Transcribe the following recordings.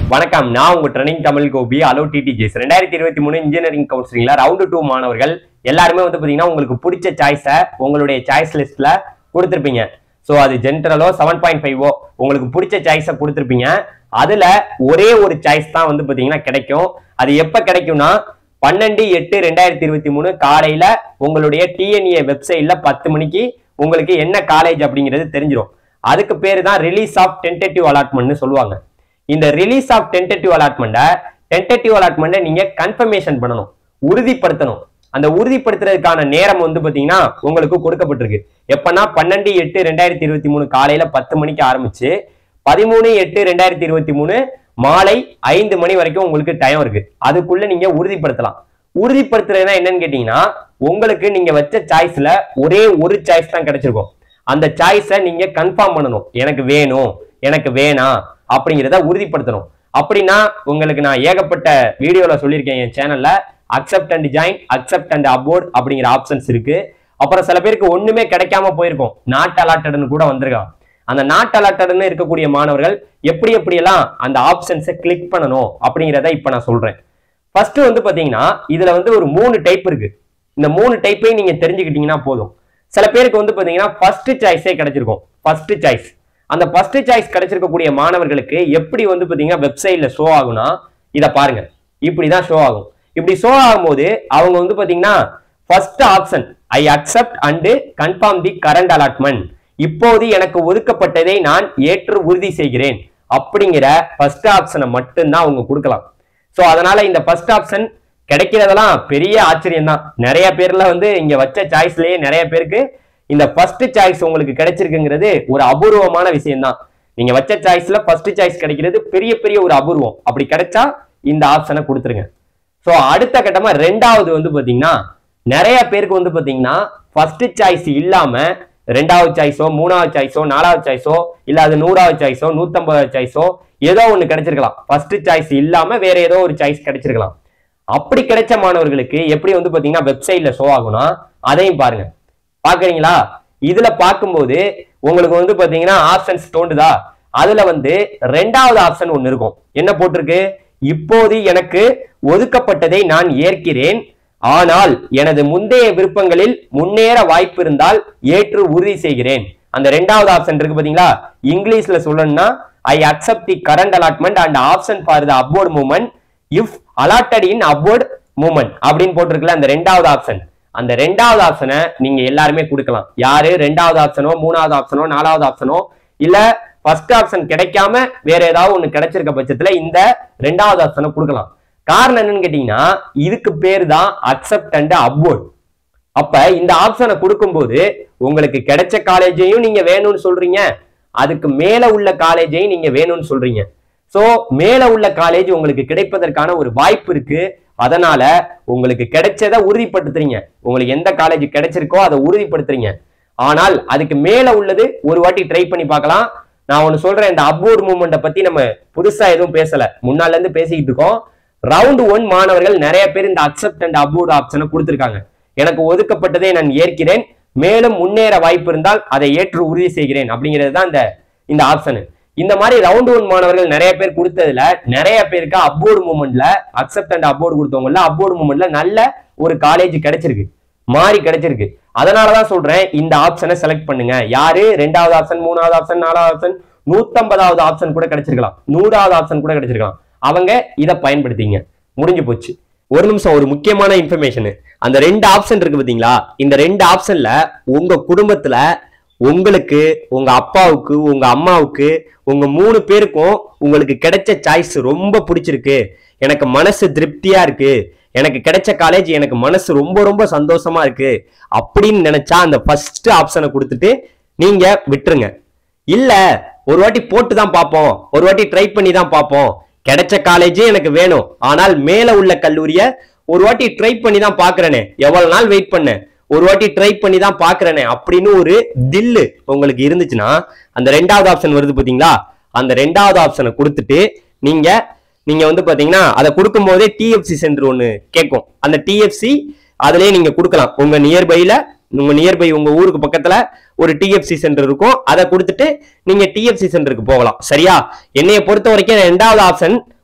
வணக்கம் நான் உங்க training Tamil Gopi hello TTGS ரெண்டாயிரத்தி இருபத்தி மூணு இன்ஜினியரிங் கவுன்சிலிங்ல ரவுண்டு டூ மாணவர்கள் எல்லாருமே வந்து பாத்தீங்கன்னா உங்களுக்கு பிடிச்ச சாய்ஸை உங்களுடைய சாய்ஸ் லிஸ்ட்ல கொடுத்துருப்பீங்க ஸோ அது ஜென்ரலோ செவன் பாயிண்ட் ஃபைவோ உங்களுக்கு பிடிச்ச சாய்ஸை கொடுத்துருப்பீங்க அதுல ஒரே ஒரு சாய்ஸ் தான் வந்து பாத்தீங்கன்னா கிடைக்கும் அது எப்ப கிடைக்கும்னா பன்னெண்டு எட்டு ரெண்டாயிரத்தி இருபத்தி மூணு காலையில உங்களுடைய டிஎன்ஏ வெப்சைட்ல பத்து மணிக்கு உங்களுக்கு என்ன காலேஜ் அப்படிங்கிறது தெரிஞ்சிடும் அதுக்கு பேரு தான் ரிலீஸ் ஆஃப் டென்டேட்டிவ் அலாட்மெண்ட்னு சொல்லுவாங்க இந்த ரிலீஸ் ஆஃப் டென்டேட்டிவ் அலாட்மெண்ட்டை டென்டேட்டிவ் அலாட்மெண்ட்டை நீங்க கன்ஃபர்மேஷன் பண்ணணும் உறுதிப்படுத்தணும் அந்த உறுதிப்படுத்துறதுக்கான நேரம் வந்து பாத்தீங்கன்னா உங்களுக்கு கொடுக்கப்பட்டிருக்கு எப்பன்னா பன்னெண்டு எட்டு ரெண்டாயிரத்தி இருபத்தி மூணு காலையில பத்து மணிக்கு ஆரம்பிச்சு பதிமூணு எட்டு ரெண்டாயிரத்தி இருபத்தி மூணு மாலை ஐந்து மணி வரைக்கும் உங்களுக்கு டைம் இருக்கு அதுக்குள்ள நீங்க உறுதிப்படுத்தலாம் உறுதிப்படுத்துறதுனா என்னன்னு கேட்டீங்கன்னா உங்களுக்கு நீங்க வச்ச சாய்ஸ்ல ஒரே ஒரு சாய்ஸ் தான் கிடைச்சிருக்கும் அந்த சாய்ஸை நீங்க கன்ஃபார்ம் பண்ணணும் எனக்கு வேணும் எனக்கு வேணாம் அப்படிங்கிறத உறுதிப்படுத்தணும் அப்படின்னா உங்களுக்கு நான் ஏகப்பட்ட வீடியோல சொல்லியிருக்கேன் என் சேனல்ல accept and join accept and upward அப்படிங்கிற ஆப்ஷன்ஸ் இருக்கு அப்புறம் சில பேருக்கு ஒண்ணுமே கிடைக்காம போயிருக்கும் நாட் அலாட்டட்னு கூட வந்திருக்கான் அந்த நாட் அலாட்டட்னு இருக்கக்கூடிய மாணவர்கள் எப்படி எப்படியெல்லாம் அந்த ஆப்ஷன்ஸை கிளிக் பண்ணணும் அப்படிங்கிறத இப்ப நான் சொல்றேன் ஃபர்ஸ்ட் வந்து பாத்தீங்கன்னா இதுல வந்து ஒரு மூணு டைப் இருக்கு இந்த மூணு டைப்பையும் நீங்க தெரிஞ்சுக்கிட்டீங்கன்னா போதும் சில பேருக்கு வந்து பாத்தீங்கன்னா ஃபர்ஸ்ட் சாய்ஸே கிடைச்சிருக்கும் ஃபர்ஸ்ட் சாய்ஸ் அந்த ஃபர்ஸ்ட் சாய்ஸ் கிடைச்சிருக்கக்கூடிய மாணவர்களுக்கு எப்படி வந்து பாத்தீங்கன்னா வெப்சைட்ல ஷோ ஆகும்னா இதை பாருங்க இப்படிதான் ஷோ ஆகும் இப்படி ஷோ ஆகும்போது அவங்க வந்து பாத்தீங்கன்னா first option I accept and confirm the current allotment இப்போது எனக்கு ஒதுக்கப்பட்டதை நான் ஏற்று உறுதி செய்கிறேன் அப்படிங்கிற ஃபர்ஸ்ட் ஆப்ஷனை மட்டும்தான் அவங்க கொடுக்கலாம் ஸோ அதனால இந்த ஃபர்ஸ்ட் ஆப்ஷன் கிடைக்கிறதெல்லாம் பெரிய ஆச்சரியம் தான் நிறைய பேர்ல வந்து இங்க வச்ச சாய்ஸ்லயே நிறைய பேருக்கு இந்த ஃபர்ஸ்ட் சாய்ஸ் உங்களுக்கு கிடைச்சிருக்குங்கிறது ஒரு அபூர்வமான விஷயம் தான் நீங்க வச்ச சாய்ஸ்ல ஃபர்ஸ்ட் சாய்ஸ் கிடைக்கிறது பெரிய பெரிய ஒரு அபூர்வம் அப்படி கிடைச்சா இந்த ஆப்ஷனை கொடுத்துருங்க ஸோ அடுத்த கட்டமா ரெண்டாவது வந்து பாத்தீங்கன்னா நிறைய பேருக்கு வந்து பாத்தீங்கன்னா ஃபர்ஸ்ட் சாய்ஸ் இல்லாம ரெண்டாவது சாய்ஸோ மூணாவது சாய்ஸோ நாலாவது சாய்ஸோ இல்ல அது நூறாவது சாய்ஸோ நூத்தம்பதாவது சாய்ஸோ ஏதோ ஒண்ணு கிடைச்சிருக்கலாம் ஃபர்ஸ்ட் சாய்ஸ் இல்லாம வேற ஏதோ ஒரு சாய்ஸ் கிடைச்சிருக்கலாம் அப்படி கிடைச்ச மாணவர்களுக்கு எப்படி வந்து பாத்தீங்கன்னா வெப்சைட்ல ஷோ ஆகும்னா அதையும் பாருங்க பாக்குறீங்களா இதுல பார்க்கும்போது உங்களுக்கு வந்து பாத்தீங்கன்னா ஆப்ஷன்ஸ் தோண்டுதா அதுல வந்து ரெண்டாவது ஆப்ஷன் ஒண்ணு இருக்கும் என்ன போட்டிருக்கு இப்போது எனக்கு ஒதுக்கப்பட்டதை நான் ஏற்கிறேன் ஆனால் எனது முந்தைய விருப்பங்களில் முன்னேற வாய்ப்பு இருந்தால் ஏற்று உறுதி செய்கிறேன் அந்த ரெண்டாவது ஆப்ஷன் இருக்கு பாத்தீங்களா இங்கிலீஷ்ல சொல்லணும்னா I accept the current allotment and option for the upward movement if allotted in upward movement அப்படின்னு போட்டிருக்கல அந்த ரெண்டாவது ஆப்ஷன் அந்த ரெண்டாவது ஆப்ஷனை நீங்க எல்லாருமே கொடுக்கலாம் யாரு ரெண்டாவது ஆப்ஷனோ மூணாவது ஆப்ஷனோ நாலாவது ஆப்ஷனோ இல்ல ஃபர்ஸ்ட் ஆப்ஷன் கிடைக்காம வேற ஏதாவது ஒண்ணு கிடைச்சிருக்க பட்சத்துல இந்த ரெண்டாவது ஆப்ஷனை கொடுக்கலாம் காரணம் என்னன்னு கேட்டீங்கன்னா இதுக்கு பேர் தான் அக்செப்ட் அண்ட் அப்வோர்ட் அப்ப இந்த ஆப்ஷனை கொடுக்கும்போது உங்களுக்கு கிடைச்ச காலேஜையும் நீங்க வேணும்னு சொல்றீங்க அதுக்கு மேல உள்ள காலேஜையும் நீங்க வேணும்னு சொல்றீங்க சோ மேல உள்ள காலேஜ் உங்களுக்கு கிடைப்பதற்கான ஒரு வாய்ப்பு இருக்கு அதனால உங்களுக்கு கிடைச்சதை உறுதிப்படுத்துறீங்க உங்களுக்கு எந்த காலேஜ் கிடைச்சிருக்கோ அதை உறுதிப்படுத்துறீங்க ஆனால் அதுக்கு மேல உள்ளது ஒரு வாட்டி ட்ரை பண்ணி பார்க்கலாம் நான் ஒன்னு சொல்றேன் இந்த அப்வோர்ட் மூவ்மெண்ட்டை பத்தி நம்ம புதுசா எதுவும் பேசல முன்னால இருந்து பேசிக்கிட்டு இருக்கோம் ரவுண்ட் ஒன் மாணவர்கள் நிறைய பேர் இந்த அக்செப்ட் அண்ட் அப்வோர்ட் ஆப்ஷனை கொடுத்திருக்காங்க எனக்கு ஒதுக்கப்பட்டதை நான் ஏற்கிறேன் மேலும் முன்னேற வாய்ப்பு இருந்தால் அதை ஏற்று உறுதி செய்கிறேன் அப்படிங்கிறது தான் இந்த இந்த ஆப்ஷனு இந்த மாதிரி ரவுண்ட் ஒன் மாணவர்கள் நிறைய பேர் கொடுத்ததுல நிறைய பேருக்கு அப்வோர்டு மூமெண்ட்ல அக்செப்ட் அண்ட் அப்வோர்டு கொடுத்தவங்கல அப்வோர்டு மூமெண்ட்ல நல்ல ஒரு காலேஜ் கிடைச்சிருக்கு மாறி கிடைச்சிருக்கு அதனாலதான் சொல்றேன் இந்த ஆப்ஷனை செலக்ட் பண்ணுங்க யாரு ரெண்டாவது ஆப்ஷன் மூணாவது ஆப்ஷன் நாலாவது ஆப்ஷன் நூத்தம்பதாவது ஆப்ஷன் கூட கிடைச்சிருக்கலாம் நூறாவது ஆப்ஷன் கூட கிடைச்சிருக்கலாம் அவங்க இதை பயன்படுத்திங்க முடிஞ்சு போச்சு ஒரு நிமிஷம் ஒரு முக்கியமான இன்ஃபர்மேஷன் அந்த ரெண்டு ஆப்ஷன் இருக்கு பாத்தீங்களா இந்த ரெண்டு ஆப்ஷன்ல உங்க குடும்பத்துல உங்களுக்கு உங்க அப்பாவுக்கு உங்க அம்மாவுக்கு உங்க மூணு பேருக்கும் உங்களுக்கு கிடைச்ச சாய்ஸ் ரொம்ப பிடிச்சிருக்கு எனக்கு மனசு திருப்தியா இருக்கு எனக்கு கிடைச்ச காலேஜ் எனக்கு மனசு ரொம்ப ரொம்ப சந்தோஷமா இருக்கு அப்படின்னு நினைச்சா அந்த ஃபர்ஸ்ட் ஆப்ஷனை கொடுத்துட்டு நீங்க விட்டுருங்க இல்ல ஒரு வாட்டி போட்டு தான் பார்ப்போம் ஒரு வாட்டி ட்ரை பண்ணி தான் பார்ப்போம் கிடைச்ச காலேஜே எனக்கு வேணும் ஆனால் மேல உள்ள கல்லூரிய ஒரு வாட்டி ட்ரை பண்ணி தான் பாக்குறேனே எவ்வளவு நாள் வெயிட் பண்ணேன் ஒரு வாட்டி ட்ரை பண்ணி தான் பாக்குறேனே அப்படின்னு ஒரு தில்லு உங்களுக்கு இருந்துச்சுன்னா அந்த ரெண்டாவது ஆப்ஷன் வருது பாத்தீங்களா அந்த ரெண்டாவது ஆப்ஷனை கொடுத்துட்டு நீங்க நீங்க வந்து பாத்தீங்கன்னா அதை கொடுக்கும் போதே டிஎஃப்சி சென்டர் ஒன்னு கேட்கும் அந்த டிஎஃப்சி அதுலயே நீங்க கொடுக்கலாம் உங்க நியர்பைல உங்க நியர்பை உங்க ஊருக்கு பக்கத்துல ஒரு டிஎஃப்சி சென்டர் இருக்கும் அதை கொடுத்துட்டு நீங்க டிஎஃப்சி சென்டருக்கு போகலாம் சரியா என்னைய பொறுத்த வரைக்கும் ரெண்டாவது ஆப்ஷன்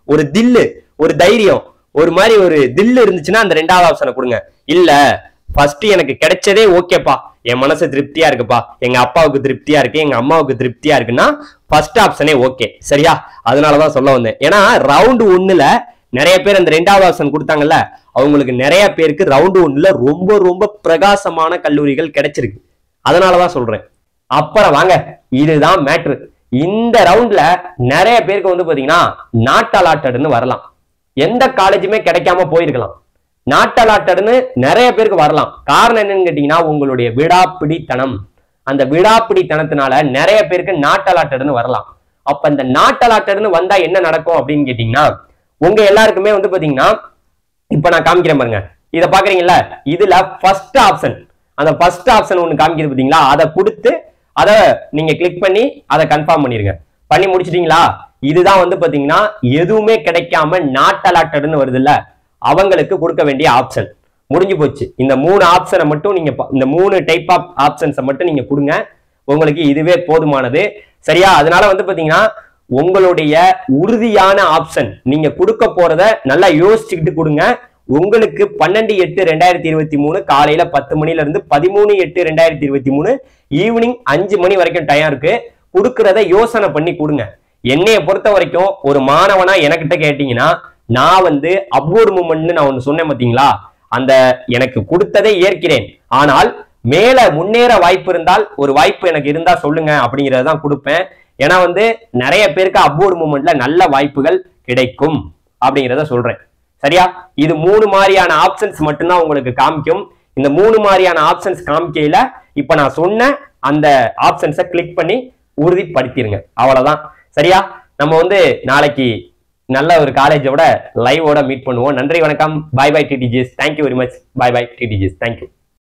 ஒரு தில்லு ஒரு தைரியம் ஒரு மாதிரி ஒரு தில்லு இருந்துச்சுன்னா அந்த ரெண்டாவது ஆப்ஷனை கொடுங்க இல்ல ஃபர்ஸ்ட் எனக்கு கிடைச்சதே ஓகேப்பா என் மனசு திருப்தியா இருக்குப்பா எங்க அப்பாவுக்கு திருப்தியா இருக்கு எங்க அம்மாவுக்கு திருப்தியா இருக்குன்னா ஃபர்ஸ்ட் ஆப்ஷனே ஓகே சரியா அதனாலதான் சொல்ல வந்தேன் ஏன்னா ரவுண்டு ஒண்ணுல நிறைய பேர் அந்த ரெண்டாவது ஆப்ஷன் கொடுத்தாங்கல்ல அவங்களுக்கு நிறைய பேருக்கு ரவுண்டு ஒண்ணுல ரொம்ப ரொம்ப பிரகாசமான கல்லூரிகள் கிடைச்சிருக்கு அதனாலதான் சொல்றேன் அப்புறம் வாங்க இதுதான் மேட்ரு இந்த ரவுண்ட்ல நிறைய பேருக்கு வந்து பாத்தீங்கன்னா நாட் அலாட்டட்னு வரலாம் எந்த காலேஜுமே கிடைக்காம போயிருக்கலாம் நாட் அலாட்டட்னு நிறைய பேருக்கு வரலாம் காரணம் என்னன்னு கேட்டீங்கன்னா உங்களுடைய விடாப்பிடித்தனம் அந்த விடாப்பிடித்தனத்தினால நிறைய பேருக்கு நாட் அலாட்டட்னு வரலாம் அப்ப இந்த நாட் அலாட்டட்னு வந்தா என்ன நடக்கும் அப்படின்னு கேட்டீங்கன்னா உங்க எல்லாருக்குமே வந்து பாத்தீங்கன்னா இப்ப நான் காமிக்கிறேன் பாருங்க இத பாக்குறீங்கல்ல இதுல ஃபர்ஸ்ட் ஆப்ஷன் அந்த ஃபர்ஸ்ட் ஆப்ஷன் ஒன்னு காமிக்கிறது பாத்தீங்களா அதை கொடுத்து அதை நீங்க கிளிக் பண்ணி அதை கன்ஃபார்ம் பண்ணிருங்க பண்ணி முடிச்சிட்டீங்களா இதுதான் வந்து பாத்தீங்கன்னா எதுவுமே கிடைக்காம நாட் அலாட்டட்னு வருது இல்ல அவங்களுக்கு கொடுக்க வேண்டிய ஆப்ஷன் முடிஞ்சு போச்சு இந்த மூணு ஆப்ஷனை மட்டும் நீங்க ப- இந்த மூணு டைப் ஆஃப் ஆப்ஷன்ஸை மட்டும் நீங்க கொடுங்க உங்களுக்கு இதுவே போதுமானது சரியா அதனால வந்து பாத்தீங்கன்னா உங்களுடைய உறுதியான ஆப்ஷன் நீங்க கொடுக்க போறத நல்லா யோசிச்சுக்கிட்டு கொடுங்க உங்களுக்கு பன்னெண்டு எட்டு ரெண்டாயிரத்தி இருபத்தி மூணு காலையில பத்து மணில இருந்து பதிமூணு எட்டு ரெண்டாயிரத்தி இருபத்தி மூணு ஈவினிங் அஞ்சு மணி வரைக்கும் டைம் இருக்கு கொடுக்கறத யோசனை பண்ணி கொடுங்க என்னைய பொறுத்த வரைக்கும் ஒரு மாணவனா எனக்கிட்ட கேட்டீங்கன்னா நான் வந்து அப்வோர்ட் மூமெண்ட்னு நான் ஒன்னு சொன்னேன் பாத்தீங்களா அந்த எனக்கு கொடுத்ததை ஏற்கிறேன் ஆனால் மேல முன்னேற வாய்ப்பு இருந்தால் ஒரு வாய்ப்பு எனக்கு இருந்தா சொல்லுங்க அப்படிங்கறத தான் கொடுப்பேன் ஏன்னா வந்து நிறைய பேருக்கு அப்வோர்ட் மூமெண்ட்ல நல்ல வாய்ப்புகள் கிடைக்கும் அப்படிங்கறத சொல்றேன் சரியா இது மூணு மாதிரியான ஆப்ஷன்ஸ் மட்டும்தான் உங்களுக்கு காமிக்கும் இந்த மூணு மாதிரியான ஆப்ஷன்ஸ் காமிக்கையில இப்ப நான் சொன்ன அந்த ஆப்ஷன்ஸை கிளிக் பண்ணி உறுதிப்படுத்திருங்க அவ்வளவுதான் சரியா நம்ம வந்து நாளைக்கு நல்ல ஒரு காலேஜோட லைவோட மீட் பண்ணுவோம் நன்றி வணக்கம் bye bye TTGS thank you very much bye bye TTGS thank you